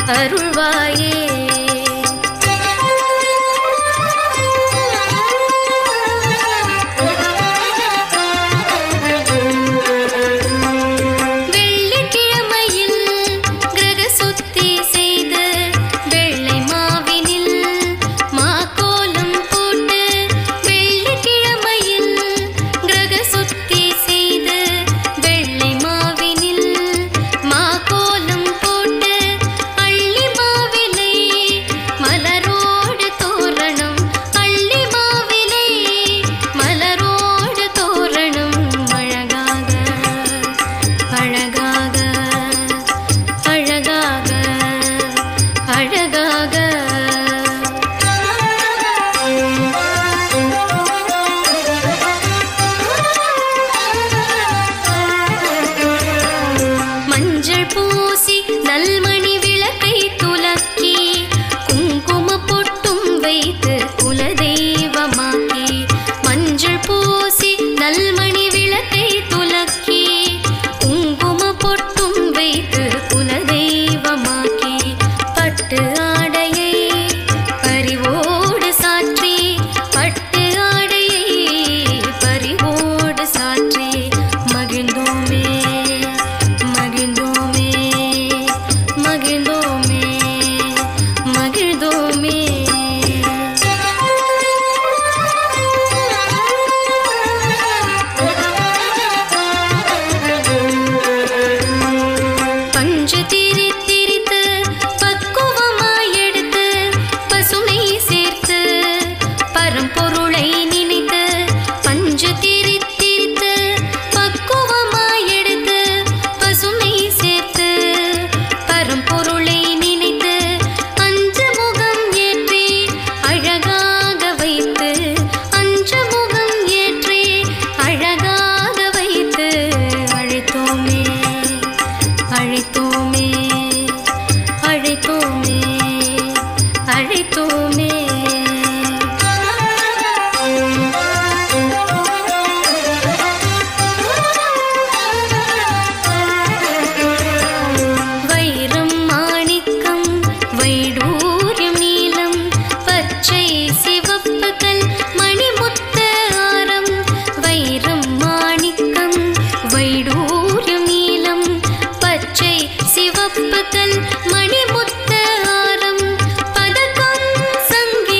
அருள்வாயே வெள்ளிக்கிழமையில் கிரக சுத்தி செய்து வெள்ளை மாவினில் மாக்கோலம் போட்டு வெள்ளிக்கிழமையில் கிரக சுத்தி செய்து வெள்ளை மாவினில் மாக்கோலம் போட்டு அள்ளி மாவிலை மலரோடு தோரணம் அள்ளி மாவிலை மலரோடு தோரணம் அழகாக அழகாக அழகாக அழகாக மஞ்சள் பூசி நல்மணி விளக்கை துலக்கி குங்கும பொட்டும் வைத்து குலதெய்வமாக்கி மஞ்சள் பூசி நல்மணி விளக்கை துலக்கி குங்கும பொட்டும் வைத்து குலதெய்வமாக்கி பட்டு ஆடையை பரிவோடு சாற்றி பட்டு ஆடையை பரிவோடு சாற்றி மகிழ்ந்தோமே மகிழ்ந்தோமே மகிழ்ந்தோமே மகிழ்ந்தோமே பஞ்சு திரி திரித்து பக்குவமாய் எடுத்து பசுமை சேர்த்து பரம்பொருளை நினைத்து பஞ்சு திரி திரித்து பக்குவமாய் எடுத்து பசுமை சேர்த்து பரம்பொருளை நினைத்து அஞ்சு முகம் ஏற்றி அழகாக வைத்து அஞ்சு முகம் ஏற்றி அழகாக வைத்து அழைத்தோமே அழைத்தோமே அழைத்தோமே அழைத்தோமே வைரம் மாணிக்கம் வைடூரியம் நீலம் பச்சை சிவப்பு கல் மணிமுத்த ஆரம் வைரம் மாணிக்கம் வைடூரியம் நீலம் பச்சை சிவப்பு கல் மணிமுத்த ஆரம் பதக்கம்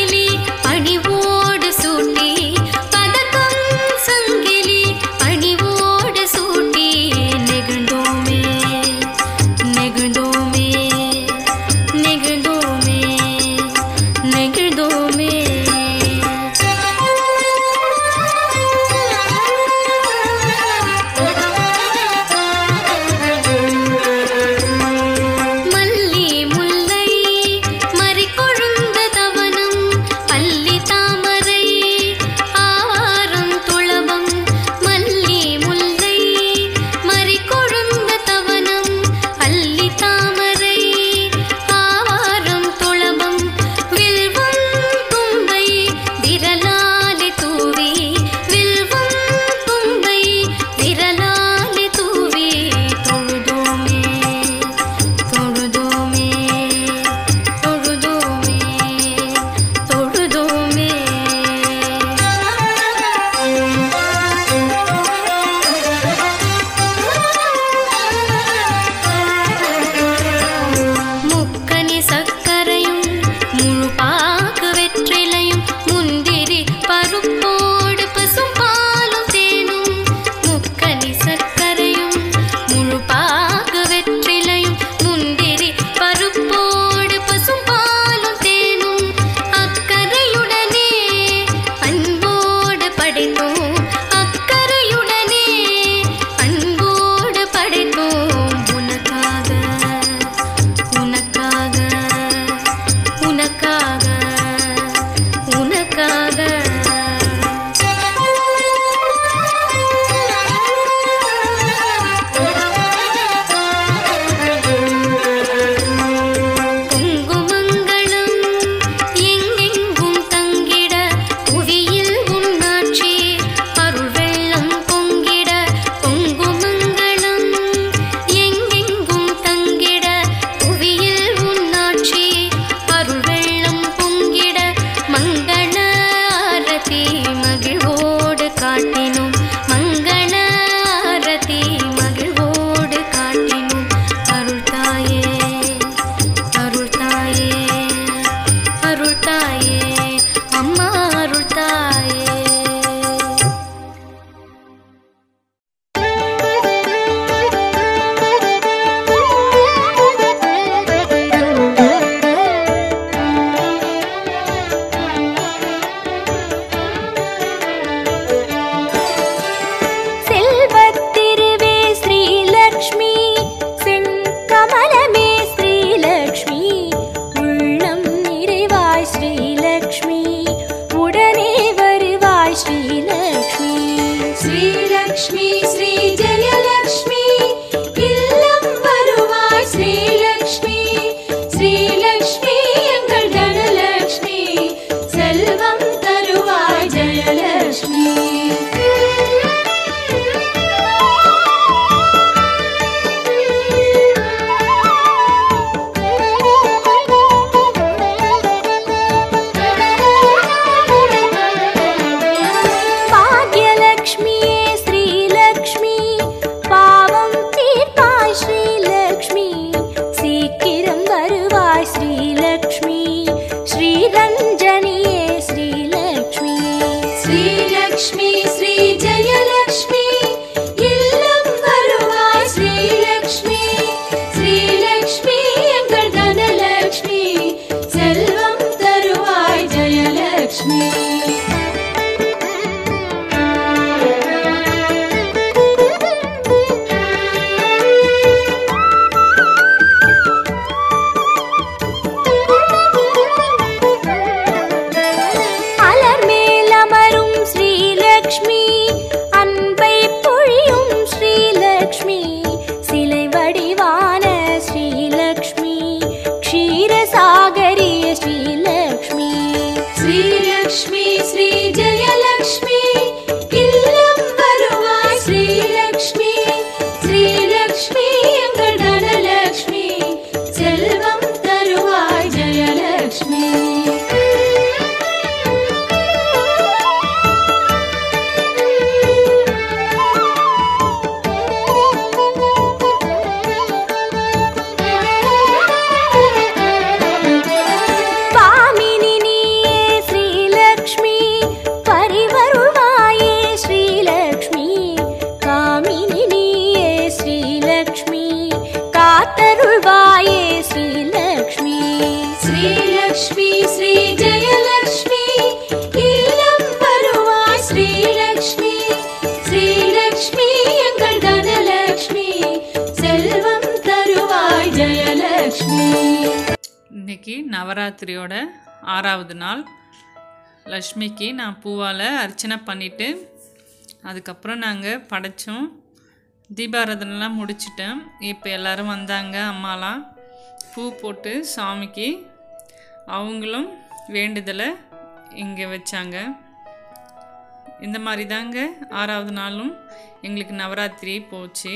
லக்ஷ்மி இன்னைக்கு நவராத்திரியோட ஆறாவது நாள் லக்ஷ்மிக்கு நான் பூவால் அர்ச்சனை பண்ணிவிட்டு அதுக்கப்புறம் நாங்கள் படைச்சோம் தீபாராதனைலாம் முடிச்சிட்டேன் இப்போ எல்லாரும் வந்தாங்க அம்மாலாம் பூ போட்டு சாமிக்கு அவங்களும் வேண்டுதலை இங்கே வச்சாங்க இந்த மாதிரி தாங்க ஆறாவது நாளும் எங்களுக்கு நவராத்திரி போச்சு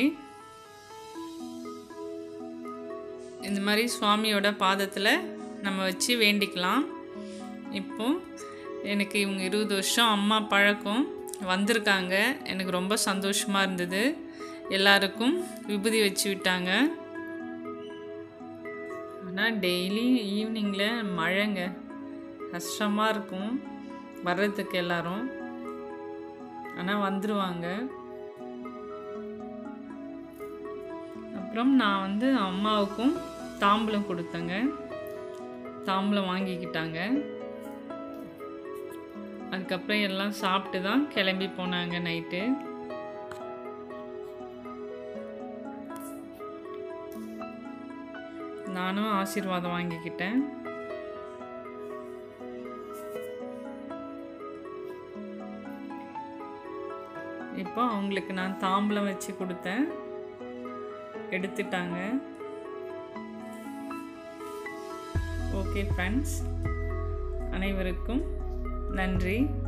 இந்த மாதிரி சுவாமியோட பாதத்தில் நம்ம வச்சு வேண்டிக்கலாம் இப்போ எனக்கு இவங்க இருபது வருஷம் அம்மா பழக்கம் வந்திருக்காங்க எனக்கு ரொம்ப சந்தோஷமாக இருந்தது எல்லாருக்கும் விபூதி வச்சு விட்டாங்க ஆனால் டெய்லி ஈவினிங்கில் மழைங்க கஷ்டமாக இருக்கும் வர்றதுக்கு எல்லாரும் ஆனால் வந்துடுவாங்க அப்புறம் நான் வந்து அம்மாவுக்கும் தாம்பூலம் கொடுத்தேங்க தாம்பூலம் வாங்கிக்கிட்டாங்க அதுக்கப்புறம் எல்லாம் சாப்பிட்டு தான் கிளம்பி போனாங்க நைட்டு நானும் ஆசீர்வாதம் வாங்கிக்கிட்டேன் இப்போ அவங்களுக்கு நான் தாம்பூலம் வச்சு கொடுத்தேன் எடுத்துட்டாங்க ஓகே ஃப்ரெண்ட்ஸ் அனைவருக்கும் நன்றி